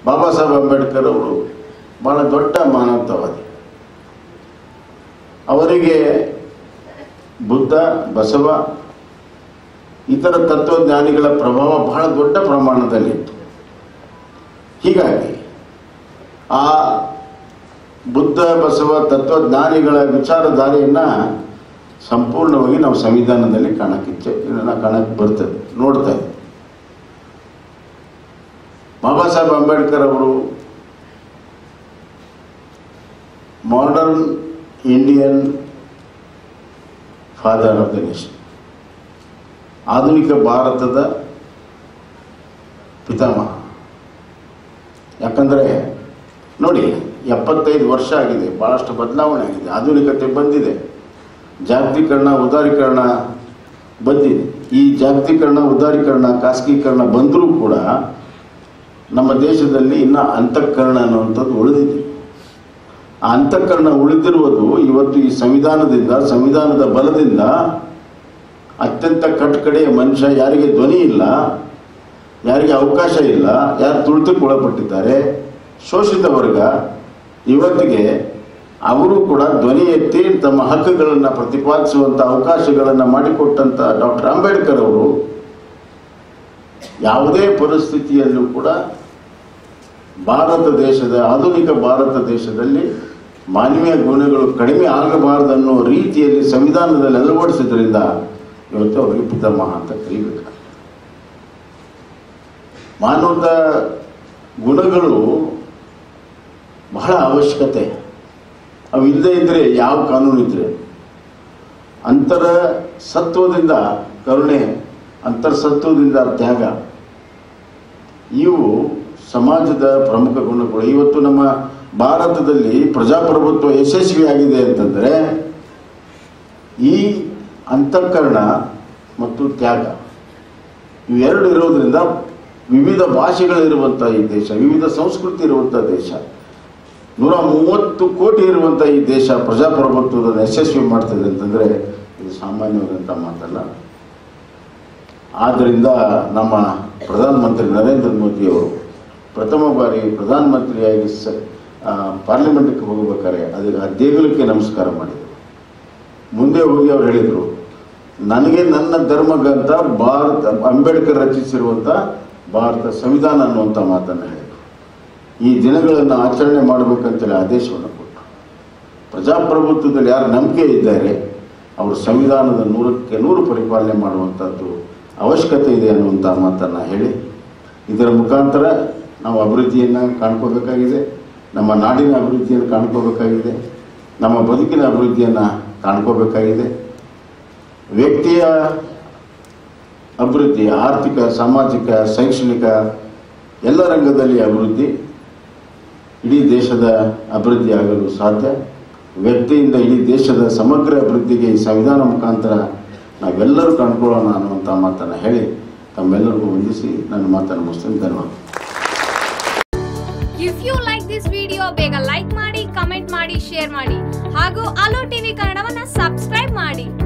ಬಾಬಾ ಸಾಹೇಬ್ ಅಂಬೇಡ್ಕರ್ ಅವರು ಬಹಳ ದೊಡ್ಡ ಮಾನವತಾವಾದಿ ಅವರಿಗೆ ಬುದ್ಧ ಬಸವ ಇತರ ತತ್ವಜ್ಞಾನಿಗಳ ಪ್ರಭಾವ ಬಹಳ ದೊಡ್ಡ ಪ್ರಮಾಣದಲ್ಲಿತ್ತು ಹೀಗಾಗಿ ಆ ಬುದ್ಧ ಬಸವ ತತ್ವಜ್ಞಾನಿಗಳ ವಿಚಾರಧಾರೆಯನ್ನು ಸಂಪೂರ್ಣವಾಗಿ ನಾವು ಸಂವಿಧಾನದಲ್ಲಿ ಕಾಣಕ್ಕೆ ಕಾಣಕ್ಕೆ ಬರ್ತದೆ ನೋಡ್ತಾ ಇದ್ದೀವಿ ಬಾಬಾ ಸಾಹೇಬ್ ಅಂಬೇಡ್ಕರ್ ಅವರು modern Indian father of the nation ಆಧುನಿಕ ಭಾರತದ ಪಿತಾಮಹ ಯಾಕಂದರೆ ನೋಡಿ ಎಪ್ಪತ್ತೈದು ವರ್ಷ ಆಗಿದೆ ಭಾಳಷ್ಟು ಬದಲಾವಣೆ ಆಗಿದೆ ಆಧುನಿಕತೆ ಬಂದಿದೆ ಜಾಗತೀಕರಣ ಉದಾರೀಕರಣ ಬಂದಿದೆ ಈ ಜಾಗತೀಕರಣ ಉದಾರೀಕರಣ ಖಾಸಗೀಕರಣ ಬಂದರೂ ಕೂಡ ನಮ್ಮ ದೇಶದಲ್ಲಿ ಇನ್ನೂ ಅಂತಃಕರಣ ಅನ್ನುವಂಥದ್ದು ಉಳಿದಿದೆ ಆ ಅಂತಃಕರಣ ಉಳಿದಿರುವುದು ಇವತ್ತು ಈ ಸಂವಿಧಾನದಿಂದ ಸಂವಿಧಾನದ ಬಲದಿಂದ ಅತ್ಯಂತ ಕಟ್ಟಕಡೆಯ ಮನುಷ್ಯ ಯಾರಿಗೆ ಧ್ವನಿ ಇಲ್ಲ ಯಾರಿಗೆ ಅವಕಾಶ ಇಲ್ಲ ಯಾರು ತುಳಿತಕ್ಕೆ ಒಳಪಟ್ಟಿದ್ದಾರೆ ಶೋಷಿತ ವರ್ಗ ಇವತ್ತಿಗೆ ಅವರು ಕೂಡ ಧ್ವನಿ ಎತ್ತಿ ತಮ್ಮ ಹಕ್ಕುಗಳನ್ನು ಪ್ರತಿಪಾದಿಸುವಂಥ ಅವಕಾಶಗಳನ್ನು ಮಾಡಿಕೊಟ್ಟಂಥ ಡಾಕ್ಟರ್ ಅಂಬೇಡ್ಕರ್ ಅವರು ಯಾವುದೇ ಪರಿಸ್ಥಿತಿಯಲ್ಲೂ ಕೂಡ ಭಾರತ ದೇಶದ ಆಧುನಿಕ ಭಾರತ ದೇಶದಲ್ಲಿ ಮಾನವೀಯ ಗುಣಗಳು ಕಡಿಮೆ ಆಗಬಾರದನ್ನೋ ರೀತಿಯಲ್ಲಿ ಸಂವಿಧಾನದಲ್ಲಿ ಅಳವಡಿಸಿದ್ರಿಂದ ಇವತ್ತು ಅವರಿಗೆ ಪಿತಾಮಹ ಅಂತ ಕರೀಬೇಕು ಮಾನವದ ಗುಣಗಳು ಬಹಳ ಅವಶ್ಯಕತೆ ಅವು ಇಲ್ಲದೇ ಇದ್ದರೆ ಯಾವ ಕಾನೂನು ಇದ್ರೆ ಅಂತರ ಸತ್ವದಿಂದ ಕರುಣೆ ಅಂತರ್ಸತ್ವದಿಂದ ತ್ಯಾಗ ಇವು ಸಮಾಜದ ಪ್ರಮುಖ ಗುಣಗಳು ಇವತ್ತು ನಮ್ಮ ಭಾರತದಲ್ಲಿ ಪ್ರಜಾಪ್ರಭುತ್ವ ಯಶಸ್ವಿಯಾಗಿದೆ ಅಂತಂದರೆ ಈ ಅಂತಃಕರಣ ಮತ್ತು ತ್ಯಾಗ ಇವೆರಡು ಇರೋದ್ರಿಂದ ವಿವಿಧ ಭಾಷೆಗಳಿರುವಂಥ ಈ ದೇಶ ವಿವಿಧ ಸಂಸ್ಕೃತಿ ಇರುವಂಥ ದೇಶ ನೂರ ಮೂವತ್ತು ಕೋಟಿ ಇರುವಂಥ ಈ ದೇಶ ಪ್ರಜಾಪ್ರಭುತ್ವದ ಯಶಸ್ವಿ ಮಾಡ್ತದೆ ಅಂತಂದರೆ ಇದು ಸಾಮಾನ್ಯವಾದಂಥ ಮಾತಲ್ಲ ಆದ್ದರಿಂದ ನಮ್ಮ ಪ್ರಧಾನಮಂತ್ರಿ ನರೇಂದ್ರ ಮೋದಿಯವರು ಪ್ರಥಮ ಬಾರಿ ಪ್ರಧಾನಮಂತ್ರಿಯಾಗಿ ಸ ಆ, ಪಾರ್ಲಿಮೆಂಟ್ಗೆ ಹೋಗಬೇಕಾದ್ರೆ ಅದಕ್ಕೆ ಆ ದೇಗುಲಕ್ಕೆ ನಮಸ್ಕಾರ ಮಾಡಿದರು ಮುಂದೆ ಹೋಗಿ ಅವ್ರು ಹೇಳಿದರು ನನಗೆ ನನ್ನ ಧರ್ಮಗಂತ ಭಾರತ ಅಂಬೇಡ್ಕರ್ ರಚಿಸಿರುವಂಥ ಭಾರತ ಸಂವಿಧಾನ ಅನ್ನುವಂಥ ಮಾತನ್ನು ಹೇಳಿದರು ಈ ದಿನಗಳನ್ನು ಆಚರಣೆ ಮಾಡಬೇಕಂತೇಳಿ ಆದೇಶವನ್ನು ಕೊಟ್ಟರು ಪ್ರಜಾಪ್ರಭುತ್ವದಲ್ಲಿ ಯಾರು ನಂಬಿಕೆ ಇದ್ದಾರೆ ಅವರು ಸಂವಿಧಾನದ ನೂರಕ್ಕೆ ನೂರು ಪರಿಪಾಲನೆ ಮಾಡುವಂಥದ್ದು ಅವಶ್ಯಕತೆ ಇದೆ ಅನ್ನುವಂಥ ಮಾತನ್ನು ಹೇಳಿ ಇದರ ಮುಖಾಂತರ ನಾವು ಅಭಿವೃದ್ಧಿಯನ್ನು ಕಾಣ್ಕೋಬೇಕಾಗಿದೆ ನಮ್ಮ ನಾಡಿನ ಅಭಿವೃದ್ಧಿಯನ್ನು ಕಾಣ್ಕೋಬೇಕಾಗಿದೆ ನಮ್ಮ ಬದುಕಿನ ಅಭಿವೃದ್ಧಿಯನ್ನು ಕಾಣ್ಕೋಬೇಕಾಗಿದೆ ವ್ಯಕ್ತಿಯ ಅಭಿವೃದ್ಧಿ ಆರ್ಥಿಕ ಸಾಮಾಜಿಕ ಶೈಕ್ಷಣಿಕ ಎಲ್ಲ ರಂಗದಲ್ಲಿ ಅಭಿವೃದ್ಧಿ ಇಡೀ ದೇಶದ ಅಭಿವೃದ್ಧಿ ಆಗಲು ಸಾಧ್ಯ ವ್ಯಕ್ತಿಯಿಂದ ಇಡೀ ದೇಶದ ಸಮಗ್ರ ಅಭಿವೃದ್ಧಿಗೆ ಈ ಸಂವಿಧಾನ ಮುಖಾಂತರ ನಾವೆಲ್ಲರೂ ಕಂಡುಕೊಳ್ಳೋಣ ಅನ್ನುವಂಥ ಮಾತನ್ನು ಹೇಳಿ ತಮ್ಮೆಲ್ಲರಿಗೂ ವಂದಿಸಿ ನನ್ನ ಮಾತನ್ನು ಮುಗಿಸ್ತೀನಿ ಧನ್ಯವಾದ if you like this video ಬೇಗ ಲೈಕ್ ಮಾಡಿ ಕಮೆಂಟ್ ಮಾಡಿ ಶೇರ್ ಮಾಡಿ ಹಾಗೂ ಅಲೋ ಟಿವಿ ಕನ್ನಡವನ್ನ ಸಬ್ಸ್ಕ್ರೈಬ್ ಮಾಡಿ